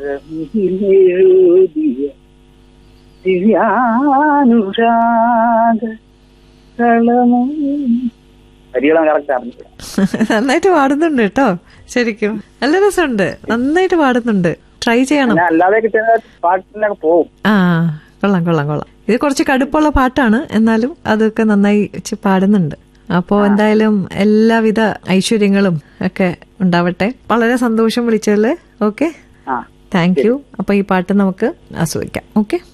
കരമിലെഴുതിയ ദിവ്യാനുരാഗ കളമോ വരികളും കറക്റ്റ് അറിഞ്ഞില്ല നന്നായിട്ട് പാടുന്നുണ്ട് കേട്ടോ ശരിക്കും നല്ല രസമുണ്ട് നന്നായിട്ട് പാടുന്നുണ്ട് ട്രൈ ചെയ്യണം ഞാൻ അല്ലാതെ കിട്ടുന്ന പാട്ടിനൊക്കെ പോവും ആ കൊള്ളാം കൊള്ളാം കൊള്ളാം ഇത് കുറച്ച് കടുപ്പുള്ള പാട്ടാണ് എന്നാലും അതൊക്കെ നന്നായി ചെ- പാടുന്നുണ്ട് അപ്പോ എന്തായാലും എല്ലാവിധ ഐശ്വര്യങ്ങളും ഒക്കെ ഉണ്ടാവട്ടെ വളരെ സന്തോഷം വിളിച്ചല്ലേ ഓക്കെ ആ താങ്ക് യു അപ്പൊ ഈ പാട്ട് നമുക്ക് ആസ്വദിക്കാം ഓക്കെ